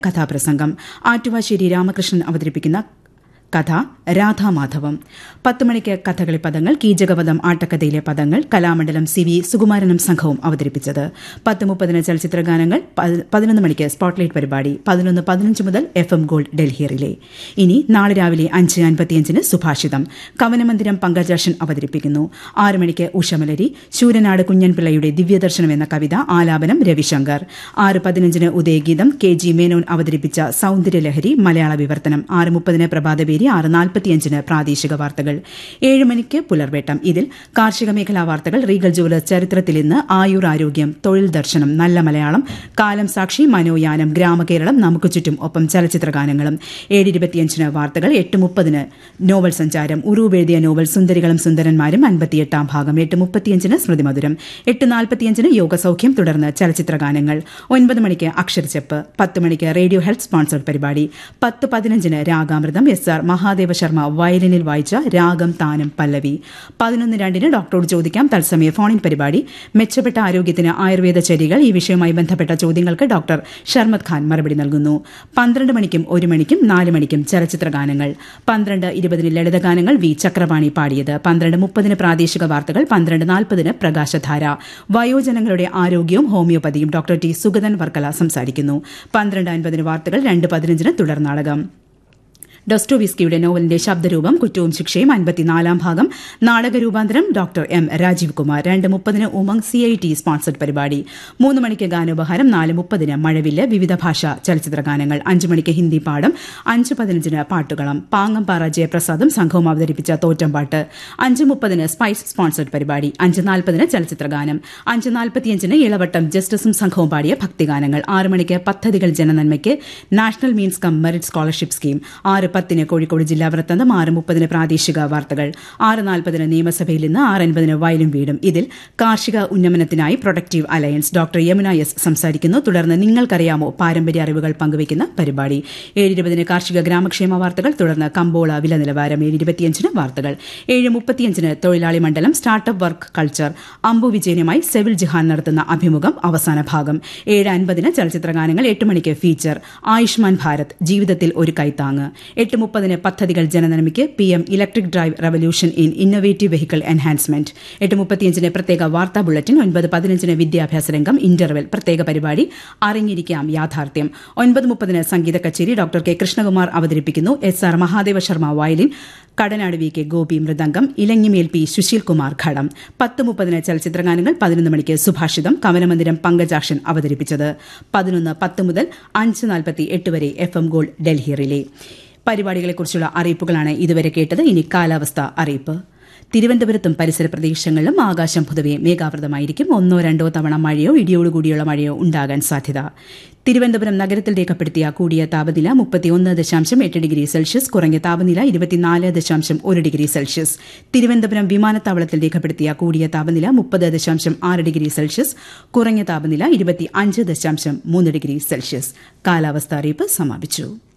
കഥാപ്രസംഗം ആറ്റുവാശ്ശേരി രാമകൃഷ്ണൻ അവതരിപ്പിക്കുന്ന കഥ രാധാമാധവം പത്ത് മണിക്ക് കഥകളി പദങ്ങൾ കീചകവധം ആട്ടക്കഥയിലെ പദങ്ങൾ കലാമണ്ഡലം സി വി സുകുമാരനും സംഘവും അവതരിപ്പിച്ചത് പത്ത് മുപ്പതിന് ചലച്ചിത്ര ഗാനങ്ങൾ പതിനൊന്ന് മണിക്ക് സ്പോട്ട്ലൈറ്റ് പരിപാടി പതിനൊന്ന് പതിനഞ്ച് മുതൽ F M Gold Delhi relay ഇനി നാളെ രാവിലെ അഞ്ച് അൻപത്തിയഞ്ചിന് സുഭാഷിതം കവനമന്ദിരം പങ്കജാഷൻ അവതരിപ്പിക്കുന്നു ആറ് മണിക്ക് ഉഷമലരി ശൂരനാട് കുഞ്ഞൻപിള്ളയുടെ ദിവ്യദർശനം എന്ന കവിത ആലാപനം രവിശങ്കർ ആറ് പതിനഞ്ചിന് ഉദയഗീതം കെ ജി മേനോൻ അവതരിപ്പിച്ച സൌന്ദര്യലഹരി മലയാള വിവർത്തനം ആറ് മുപ്പതിന് പ്രഭാതപേരി ആറ് നാൽപ്പത്തിയഞ്ചിന് പ്രാദേശിക വാർത്തകൾ ഏഴ് മണിക്ക് പുലർവേട്ടം ഇതിൽ കാർഷിക മേഖലാ വാർത്തകൾ റീഗൽ ജുവലേഴ്സ് ചരിത്രത്തിൽ ഇന്ന് ആയുർ ആരോഗ്യം തൊഴിൽ ദർശനം നല്ല മലയാളം കാലം സാക്ഷി മനോയാനം ഗ്രാമകേരളം നമുക്ക് ചുറ്റും ഒപ്പം ചലച്ചിത്ര ഗാനങ്ങളും ഏഴ് ഇരുപത്തിയഞ്ചിന് വാർത്തകൾ എട്ട് മുപ്പതിന് നോവൽ സഞ്ചാരം ഉറൂബ് എഴുതിയ നോവൽ സുന്ദരികളും സുന്ദരന്മാരും അൻപത്തിയെട്ടാം ഭാഗം എട്ട് മുപ്പത്തിയഞ്ചിന് സ്മൃതിമധുരം എട്ട് നാൽപ്പത്തിയഞ്ചിന് യോഗസൌഖ്യം തുടർന്ന് ചലച്ചിത്ര ഗാനങ്ങൾ ഒൻപത് മണിക്ക് അക്ഷരച്ചെപ്പ് പത്ത് മണിക്ക് റേഡിയോ ഹെൽത്ത് സ്പോൺസർഡ് പരിപാടി പത്ത് പതിനഞ്ചിന് രാഗാമൃതം എസ് ആർ മഹാദേവ ശർമ്മ വയലിനിൽ വായിച്ച രാഗം താനം പല്ലവി പതിനൊന്ന് രണ്ടിന് ഡോക്ടറോട് ചോദിക്കാം തത്സമയ ഫോണിൻ പരിപാടി മെച്ചപ്പെട്ട ആരോഗ്യത്തിന് ആയുർവേദ ചര്യകൾ ഈ വിഷയവുമായി ബന്ധപ്പെട്ട ചോദ്യങ്ങൾക്ക് ഡോക്ടർ ഷർമദ് ഖാൻ മറുപടി നൽകുന്നു പന്ത്രണ്ട് മണിക്കും ഒരു മണിക്കും നാല് മണിക്കും ചലച്ചിത്ര ഗാനങ്ങൾ പന്ത്രണ്ട് ഇരുപതിന് ലളിതഗാനങ്ങൾ വി ചക്രപാണി പാടിയത് പന്ത്രണ്ട് മുപ്പതിന് പ്രാദേശിക വാർത്തകൾ പന്ത്രണ്ട് നാൽപ്പതിന് പ്രകാശധാര വയോജനങ്ങളുടെ ആരോഗ്യവും ഹോമിയോപ്പതിയും ഡോക്ടർ ടി സുഗതൻ വർക്കല സംസാരിക്കുന്നു പന്ത്രണ്ട് അൻപതിന് വാർത്തകൾ രണ്ട് പതിനഞ്ചിന് തുടർ നാടകം ഡൊസ്റ്റോവിസ്കിയുടെ നോവലിന്റെ ശബ്ദരൂപം കുറ്റവും ശിക്ഷയും അൻപത്തിനാലാം ഭാഗം നാടകരൂപാന്തരം ഡോക്ടർ എം രാജീവ് കുമാർ രണ്ട് മുപ്പതിന് Umang C I T sponsored പരിപാടി മൂന്ന് മണിക്ക് ഗാനോപഹാരം നാല് മുപ്പതിന് മഴവില്ല് വിവിധ ഭാഷ ചലച്ചിത്ര ഗാനങ്ങൾ അഞ്ച് മണിക്ക് ഹിന്ദി പാഠം അഞ്ച് പതിനഞ്ചിന് പാട്ടുകളം പാങ്ങമ്പാറ ജയപ്രസാദും സംഘവും അവതരിപ്പിച്ച തോറ്റംപാട്ട് അഞ്ച് മുപ്പതിന് സ്പൈസ് സ്പോൺസർഡ് പരിപാടി അഞ്ച് നാൽപ്പതിന് ചലച്ചിത്ര ഗാനം അഞ്ച് നാൽപ്പത്തിയഞ്ചിന് ഇളവട്ടം ജസ്റ്റിസും സംഘവും പാടിയ ഭക്തിഗാനങ്ങൾ ആറ് മണിക്ക് പദ്ധതികൾ ജനനന്മയ്ക്ക് national means cum merit scholarship scheme ആറ് പത്തിന് കോഴിക്കോട് ജില്ലാ വൃത്തന്തം ആറ് മുപ്പതിന് പ്രാദേശിക വാർത്തകൾ ആറ് നാൽപ്പതിന് നിയമസഭയിൽ നിന്ന് ആറ് അൻപതിന് വയലും വീടും ഇതിൽ കാർഷിക ഉന്നമനത്തിനായി productive alliance doctor Yamuna S സംസാരിക്കുന്നു തുടർന്ന് നിങ്ങൾക്കറിയാമോ പാരമ്പര്യ അറിവുകൾ പങ്കുവയ്ക്കുന്ന പരിപാടി ഏഴ് ഇരുപതിന് കാർഷിക ഗ്രാമക്ഷേമ വാർത്തകൾ തുടർന്ന് കമ്പോള വില നിലവാരം ഏഴ് ഇരുപത്തിയഞ്ചിന് വാർത്തകൾ ഏഴ് മുപ്പത്തിയഞ്ചിന് തൊഴിലാളി മണ്ഡലം സ്റ്റാർട്ടപ്പ് വർക്ക് കൾച്ചർ അമ്പു വിജയനുമായി സെവിൽ ജിഹാൻ നടത്തുന്ന അഭിമുഖം അവസാന ഭാഗം ഏഴ് അൻപതിന് ചലച്ചിത്ര ഗാനങ്ങൾ എട്ട് മണിക്ക് ഫീച്ചർ ആയുഷ്മാൻ ഭാരത് ജീവിതത്തിൽ ഒരു കൈത്താങ്ങ് എട്ട് മുപ്പതിന് പദ്ധതികൾ ജനനന്മയ്ക്ക് P M electric drive revolution in innovative vehicle enhancement എട്ട് മുപ്പത്തിയഞ്ചിന് പ്രത്യേക വാർത്താ ബുള്ളറ്റിൻ ഒൻപത് പതിനഞ്ചിന് വിദ്യാഭ്യാസ രംഗം ഇന്റർവെൽ പ്രത്യേക പരിപാടി അറിഞ്ഞിരിക്കാം യാഥാർത്ഥ്യം ഒൻപത് മുപ്പതിന് സംഗീത കച്ചേരി ഡോക്ടർ കെ കൃഷ്ണകുമാർ അവതരിപ്പിക്കുന്നു S R Mahadeva Sharma violin Kadanad V K Gopi mridangam Elanjimel P Sushil Kumar ghatam പത്ത് മുപ്പതിന് ചലച്ചിത്രഗാനങ്ങൾ പതിനൊന്ന് മണിക്ക് സുഭാഷിതം കവനമന്ദിരം പങ്കജാക്ഷൻ അവതരിപ്പിച്ചത് പതിനൊന്ന് പത്ത് മുതൽ അഞ്ച് നാൽപ്പത്തി എട്ട് വരെ F M Gold Delhi relay പരിപാടികളെക്കുറിച്ചുള്ള അറിയിപ്പുകളാണ് ഇതുവരെ കേട്ടത് ഇനി കാലാവസ്ഥ അറിയിപ്പ് തിരുവനന്തപുരത്തും പരിസര പ്രദേശങ്ങളിലും ആകാശം പൊതുവെ മേഘാവൃതമായിരിക്കും ഒന്നോ രണ്ടോ തവണ മഴയോ ഇടിയോടുകൂടിയുള്ള മഴയോ ഉണ്ടാകാൻ സാധ്യത തിരുവനന്തപുരം നഗരത്തിൽ രേഖപ്പെടുത്തിയ കൂടിയ താപനില മുപ്പത്തിയൊന്ന് ദശാംശം എട്ട് ഡിഗ്രി സെൽഷ്യസ് കുറഞ്ഞ താപനില ഇരുപത്തിനാല് ദശാംശം ഒരു ഡിഗ്രി സെൽഷ്യസ് തിരുവനന്തപുരം വിമാനത്താവളത്തിൽ രേഖപ്പെടുത്തിയ കൂടിയ താപനില മുപ്പത് ദശാംശം ആറ് ഡിഗ്രി സെൽഷ്യസ് കുറഞ്ഞ താപനില ഇരുപത്തി അഞ്ച് ദശാംശം മൂന്ന് ഡിഗ്രി സെൽഷ്യസ് കാലാവസ്ഥ അറിയിപ്പ് സമാപിച്ചു